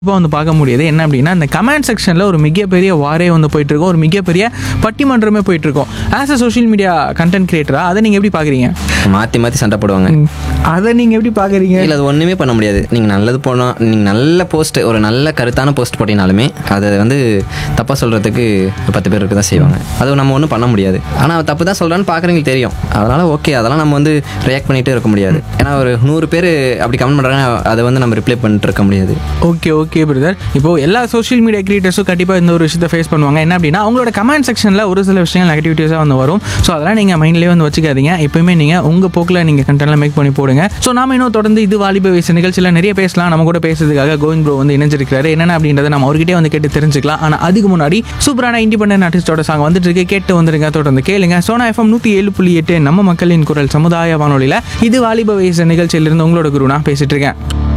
இப்போ வந்து பார்க்க முடியுது என்ன அப்படின்னா இந்த கமெண்ட் செக்ஷனில் ஒரு மிகப்பெரிய வாரே வந்து போயிட்டு இருக்கும் ஒரு மிகப்பெரிய பட்டிமன்றமே போயிட்டு இருக்கும் as a social media content கிரியேட்டரா அதை நீங்கள் எப்படி பார்க்குறீங்க மாற்றி மாற்றி சண்டை போடுவாங்க அதை நீங்கள் எப்படி பார்க்குறீங்க இல்லை அது ஒன்றுமே பண்ண முடியாது நீங்கள் நல்லது போனோம் நீங்கள் நல்ல போஸ்ட் ஒரு நல்ல கருத்தான போஸ்ட் போட்டினாலுமே அதை வந்து தப்பாக சொல்கிறதுக்கு பத்து பேர் இருக்க தான் செய்வாங்க அது நம்ம ஒன்றும் பண்ண முடியாது ஆனால் தப்பு தான் சொல்கிறான்னு பார்க்குறவங்களுக்கு தெரியும் அதனால் ஓகே அதெல்லாம் நம்ம வந்து ரியாக்ட் பண்ணிகிட்டே இருக்க முடியாது ஏன்னா ஒரு நூறு பேர் அப்படி கமெண்ட் பண்ணுறாங்க அதை வந்து நம்ம ரிப்ளை பண்ணிட்டு இருக்க முடியாது ஓகே ஓகே பிரதர் இப்போ எல்லா சோஷியல் மீடியா கிரியேட்டர்ஸும் கண்டிப்பாக இந்த ஒரு விஷயத்தை ஃபேஸ் பண்ணுவாங்க என்ன அப்படின்னா அவங்களோட கமெண்ட் செக்ஷனில் ஒரு சில விஷயங்கள் நெகட்டிவிட்டிஸாக வந்து வரும் ஸோ அதெல்லாம் நீங்கள் மைண்ட்லேயே வந்து வச்சுக்காதீங்க எப்பயுமே நீங்கள் உங்கள் போக்கில் நீங்கள் கண்டென்ட்லாம் மேக் பண்ணி போடுங்க ஸோ நாம இன்னும் தொடர்ந்து இது வாலிப வயசு நிகழ்ச்சியில் நிறைய பேசலாம் நம்ம கூட பேசுறதுக்காக கோவிந்த் ப்ரோ வந்து இணைஞ்சிருக்காரு என்னென்ன அப்படின்றத நம்ம அவர்கிட்டே வந்து கேட்டு தெரிஞ்சுக்கலாம் ஆனால் அதுக்கு முன்னாடி சூப்பரான இண்டிபெண்டன்ட் ஆர்டிஸ்டோட சாங் வந்துட்டு இருக்கு கேட்டு வந்துருங்க தொடர்ந்து கேளுங்க சோனா எஃப்எம் நூற்றி ஏழு புள்ளி எட்டு நம்ம மக்களின் குரல் சமுதாய வானொலியில் இது வாலிப வயசு நிகழ்ச்சியிலிருந்து உங்களோட குரு நான் பேசிட்டு இருக்கேன்